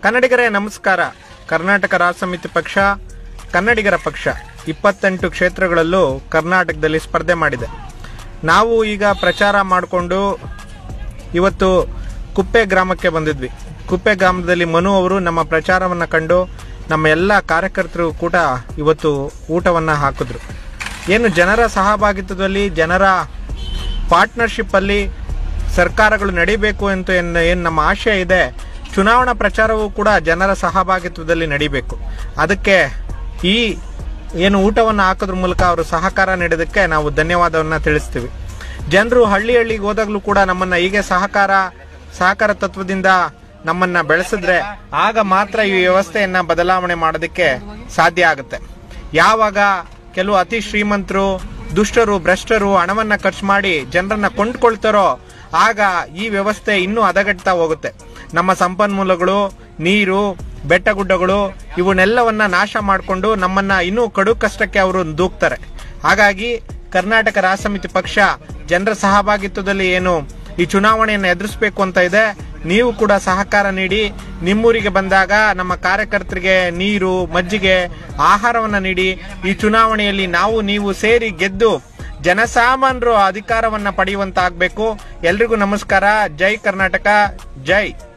ಕನ್ನಡಿಗರೇ ನಮಸ್ಕಾರ ಕರ್ನಾಟಕ ರಾಜ್ಯ ಸಮಿತಿ ಪಕ್ಷ ಕನ್ನಡಿಗರ ಪಕ್ಷ ಇಪ್ಪತ್ತೆಂಟು ಕ್ಷೇತ್ರಗಳಲ್ಲೂ ಕರ್ನಾಟಕದಲ್ಲಿ ಸ್ಪರ್ಧೆ ಮಾಡಿದೆ ನಾವು ಈಗ ಪ್ರಚಾರ ಮಾಡಿಕೊಂಡು ಇವತ್ತು ಕುಪ್ಪೆ ಗ್ರಾಮಕ್ಕೆ ಬಂದಿದ್ವಿ ಕುಪ್ಪೆ ಗ್ರಾಮದಲ್ಲಿ ಮನು ಅವರು ನಮ್ಮ ಪ್ರಚಾರವನ್ನು ಕಂಡು ನಮ್ಮ ಎಲ್ಲ ಕಾರ್ಯಕರ್ತರು ಕೂಡ ಇವತ್ತು ಊಟವನ್ನು ಹಾಕಿದ್ರು ಏನು ಜನರ ಸಹಭಾಗಿತ್ವದಲ್ಲಿ ಜನರ ಪಾರ್ಟ್ನರ್ಶಿಪ್ ಅಲ್ಲಿ ಸರ್ಕಾರಗಳು ನಡಿಬೇಕು ಅಂತ ಏನು ನಮ್ಮ ಆಶಯ ಇದೆ ಚುನಾವಣಾ ಪ್ರಚಾರವೂ ಕೂಡ ಜನರ ಸಹಭಾಗಿತ್ವದಲ್ಲಿ ನಡಿಬೇಕು ಅದಕ್ಕೆ ಈ ಏನು ಊಟವನ್ನು ಹಾಕೋದ್ರ ಮೂಲಕ ಅವರು ಸಹಕಾರ ನೀಡೋದಕ್ಕೆ ನಾವು ಧನ್ಯವಾದವನ್ನ ತಿಳಿಸ್ತೀವಿ ಜನರು ಹಳ್ಳಿ ಹಳ್ಳಿಗೆ ಹೋದಾಗ್ಲೂ ಕೂಡ ನಮ್ಮನ್ನ ಹೀಗೆ ಸಹಕಾರ ಸಹಕಾರ ತತ್ವದಿಂದ ನಮ್ಮನ್ನ ಬೆಳೆಸಿದ್ರೆ ಆಗ ಮಾತ್ರ ಈ ವ್ಯವಸ್ಥೆಯನ್ನ ಬದಲಾವಣೆ ಮಾಡೋದಕ್ಕೆ ಸಾಧ್ಯ ಆಗುತ್ತೆ ಯಾವಾಗ ಕೆಲವು ಅತಿ ಶ್ರೀಮಂತರು ದುಷ್ಟರು ಭ್ರಷ್ಟರು ಹಣವನ್ನ ಖರ್ಚು ಮಾಡಿ ಜನರನ್ನ ಕೊಂಡ್ಕೊಳ್ತಾರೋ ಆಗ ಈ ವ್ಯವಸ್ಥೆ ಇನ್ನೂ ಹದಗೆಡ್ತಾ ಹೋಗುತ್ತೆ ನಮ್ಮ ಸಂಪನ್ಮೂಲಗಳು ನೀರು ಬೆಟ್ಟಗುಡ್ಡಗಳು ಇವನ್ನೆಲ್ಲವನ್ನ ನಾಶ ಮಾಡಿಕೊಂಡು ನಮ್ಮನ್ನ ಇನ್ನೂ ಕಡು ಕಷ್ಟಕ್ಕೆ ಅವರು ದೂಕ್ತಾರೆ ಹಾಗಾಗಿ ಕರ್ನಾಟಕ ರಾಜ್ಯ ಸಮಿತಿ ಪಕ್ಷ ಜನರ ಸಹಭಾಗಿತ್ವದಲ್ಲಿ ಏನು ಈ ಚುನಾವಣೆಯನ್ನು ಎದುರಿಸಬೇಕು ಅಂತ ಇದೆ ನೀವು ಕೂಡ ಸಹಕಾರ ನೀಡಿ ನಿಮ್ಮೂರಿಗೆ ಬಂದಾಗ ನಮ್ಮ ಕಾರ್ಯಕರ್ತರಿಗೆ ನೀರು ಮಜ್ಜಿಗೆ ಆಹಾರವನ್ನ ನೀಡಿ ಈ ಚುನಾವಣೆಯಲ್ಲಿ ನಾವು ನೀವು ಸೇರಿ ಗೆದ್ದು ಜನಸಾಮಾನ್ಯರು ಅಧಿಕಾರವನ್ನ ಪಡೆಯುವಂತಾಗಬೇಕು ಎಲ್ರಿಗೂ ನಮಸ್ಕಾರ ಜೈ ಕರ್ನಾಟಕ ಜೈ